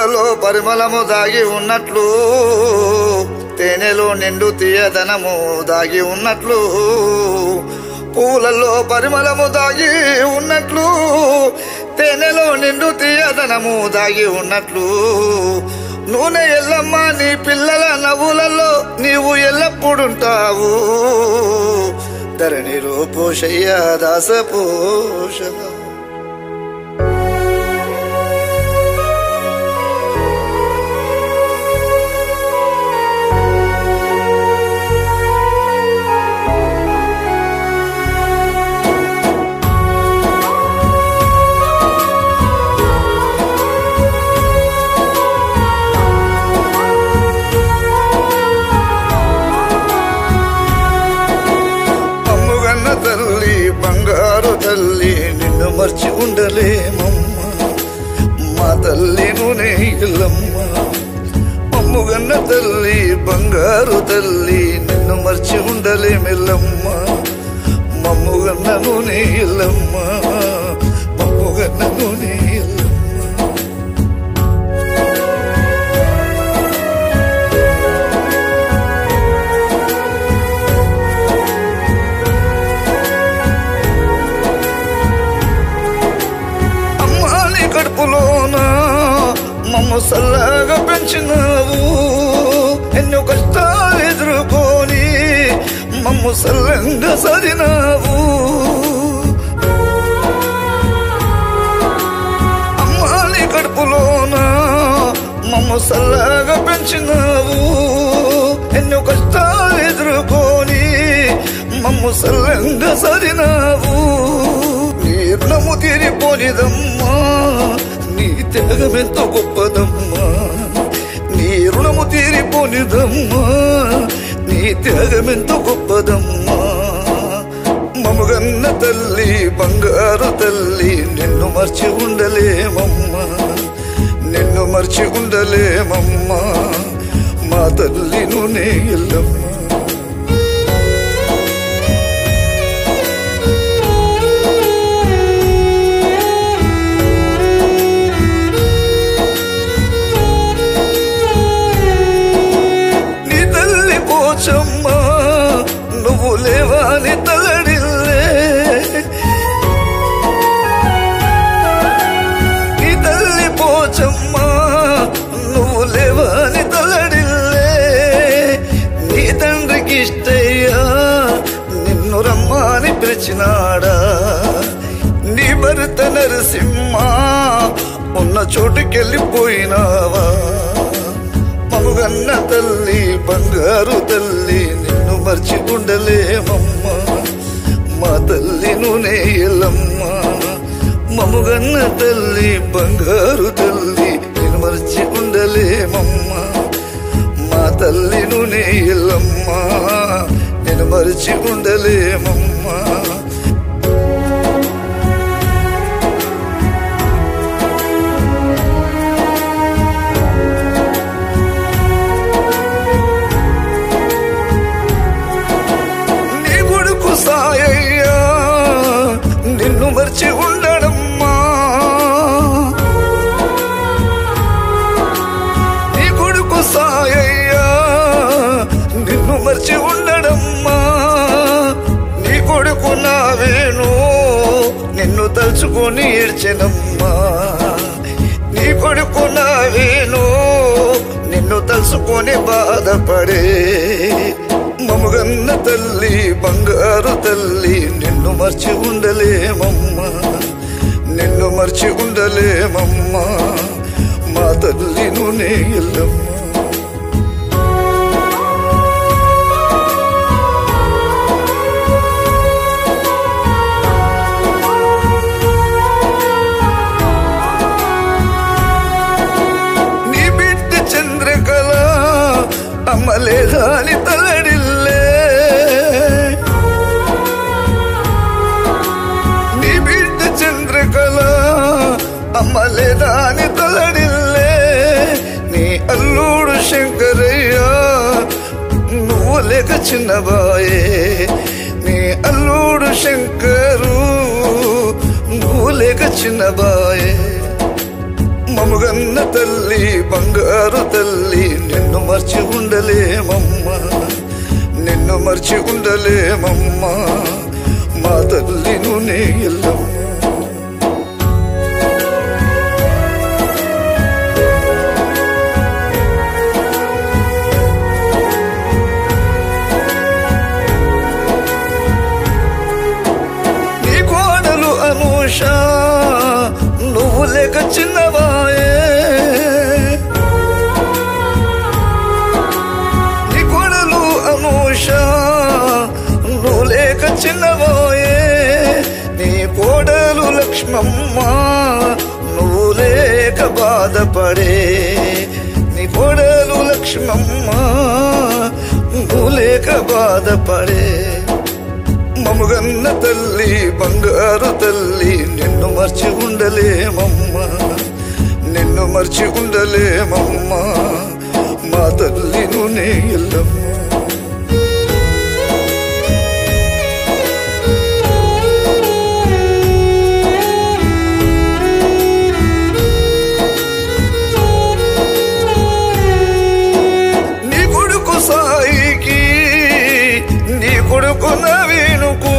పూలలో పరిమళము దాగి ఉన్నట్లు తేనెలో నిండు తీయదనము దాగి ఉన్నట్లు పూలలో పరిమళము దాగి ఉన్నట్లు తేనెలో నిండు తీయదనము దాగి ఉన్నట్లు నూనె ఎల్లమ్మ నీ పిల్లల నవ్వులలో నీవు ఎల్లప్పుడుంటావు ధరణిలో పోషయ్య దాస పోష అమ్ముగన్న తల్లి బంగారు తల్లి నిన్ను మర్చి ఉండలేమమ్మ మా తల్లి నూనె ఇల్లమ్మ అమ్ముగన్న తల్లి బంగారు తల్లి నిన్ను మర్చి ఉండలేమెల్లమ్మ మమ్ముగన్న నూనె ఇల్లమ్మ మమ్ముగన్న నూనె ఇల్లమ్మ అమ్మాని కడుపులోన మమ్మ సల్లగా పెంచినావు ఎన్నో కష్టాలు ఎదుర్కొని మమ్మ సల్లంగా సరినావు అమ్మాని కడుపులోన మమ్మ సల్లగా పెంచినావు ఎన్నో కష్టాలు ఎదుర్కొని మమ్మ సల్లంగా సరినావు నీ రుణము తీరిపోనిదమ్మా నీ త్యాగమెంతో గొప్పదమ్మా నీ రుణము తీరిపోనిదమ్మా నీ త్యాగమెంతో గొప్పదమ్మా మమగన్న తల్లి బంగారు తల్లి నిన్ను మర్చి ఉండలేమమ్మా నిన్ను మర్చి ఉండలేమమ్మా మా తల్లి నువ్వే ఎల్లమ్మా నీ తల్లి పోచమ్మ నువ్వు లేవాని తలడిల్లే నీ తల్లి పోచమ్మ నువ్వు లేవాని తలడిల్లే నీ తండ్రికి ఇష్టయ్యా నిన్ను రమ్మని పిలిచినాడా నీ భర్త నరసింహ ఉన్న చోటుకెళ్ళిపోయినావా మనుగన్న తల్లి బంగారు తల్లి నిన్ను మర్చి ఉండలేమమ్మా మా తల్లి నూనె ఎల్లమ్మ మముగన్న తల్లి బంగారు తల్లి నిన్ను మర్చి ఉండలేమమ్మా మా తల్లి నూనె ఎల్లమ్మ నేను మరిచి ఉండలేమమ్మా నీ కొడుకు సాయయ్యా నిన్ను మర్చి ఉండడమ్మా నీ కొడుకు సాయయ్యా నిన్ను మర్చి ఉండడమ్మా నీ కొడుకు నా వేణు నిన్ను తలుచుకొని ఏడ్చెనమ్మా నీ కొడుకు నా వేణు నిన్ను తలుచుకొని బాధపడే మముగన్న తల్లి బంగారు తల్లి నిన్ను మర్చి ఉండలేమమ్మా నిన్ను మర్చి ఉండలేమమ్మా మా తల్లి నువ్వే ఎల్లమ్మా నీ బిడ్డ చంద్రకళ అమ్మలేదాని తలడిల్లే నీ బిడ్డ చంద్రకళ అమ్మలేదాని తలడిల్లే నీ అల్లుడు శంకరయ్య నువ్వు లేక చిన్నబాయే నీ అల్లుడు శంకరు నువ్వు లేక చిన్నబాయే మముగన్న తల్లి బంగారు తల్లి నిన్ను మర్చి ఉండలేమమ్మా నిన్ను మర్చి ఉండలేమమ్మా మా తల్లి నునే ఎల్లమ్మ నీ కోడలు అనూష నువ్వు లేక చిన్నవాయే నీ కోడలు అనూష నువ్వు లేక చిన్నవాయే నీ కోడలు లక్ష్మమ్మ నువ్వు లేక బాధపడే నీ కోడలు లక్ష్మమ్మ నువ్వు లేక బాధపడే మముగన్న తల్లి బంగారు తల్లి నిన్ను మర్చి ఉండలేమమ్మా నిన్ను మర్చి ఉండలేమమ్మా మా తల్లి నునే ఎల్లమ్మ నీ కొడుకు సాయికి నీ కొడుకు నవీనుకు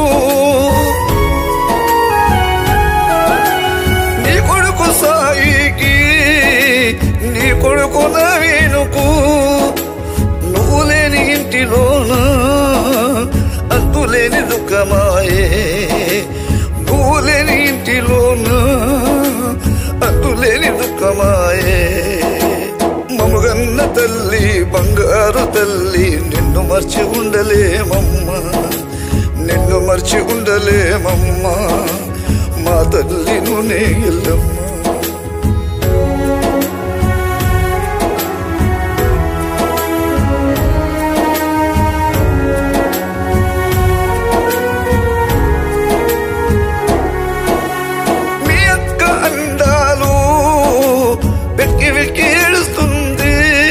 నీ కొడుకు సాయికి నీ కొడుకు నవీనుకు నువ్వు లేని ఇంటిలోన అంతులేని దుఃఖమాయే నువ్వు లేని ఇంటిలోన అంతులేని దుఃఖమాయే మముగన్న తల్లి బంగారు తల్లి నిన్ను మర్చి ఉండలేమమ్మా నిన్ను మర్చి ఉండలేమమ్మా మా తల్లి నునే ఎల్లమ్మ మీ అక్క అండాలు వెక్కి వెక్కి ఏడుస్తుంది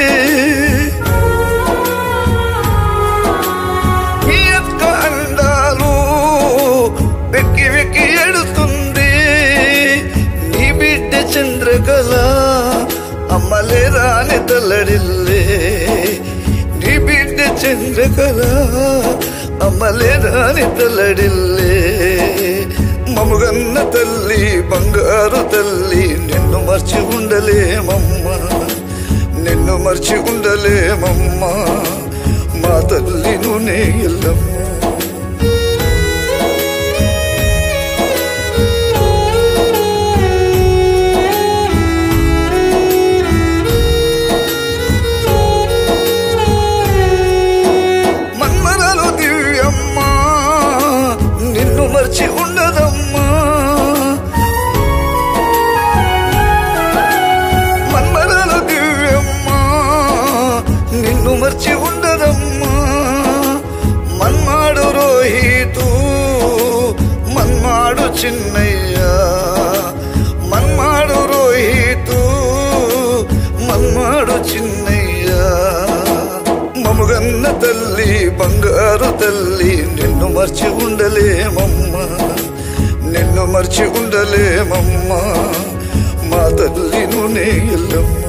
మీ అక్క అండాలు వెక్కి వెక్కి ఏడుస్తుంది నీ బిడ్డ చంద్రకళ అమ్మలే రాని తల్లడిల్లే నీ బిడ్డ చంద్రకళ అమ్మలే రాని తల్లడిల్లే మముగన్న తల్లి బంగారు తల్లి నిన్ను మర్చి ఉండలేమమ్మా నిన్ను మర్చి ఉండలేమమ్మా మా తల్లి నునే ఎల్లమ్మ మన్మరలు దివ్యమ్మా నిన్ను మర్చి ఉండదమ్మా మన్మరలు దివ్యమ్మా నిన్ను మర్చి ఉండదమ్మా మన్మాడు రోహితు మన్మాడు చిన్నయ్య మన్మాడు రోహితు మన్మాడు చిన్నయ్య మముగన్న తల్లి బంగారు తల్లి నిన్ను మర్చి ఉండలేమమ్మా నిన్ను మర్చి ఉండలేమమ్మా మా తల్లి నునే ఎల్లమ్మ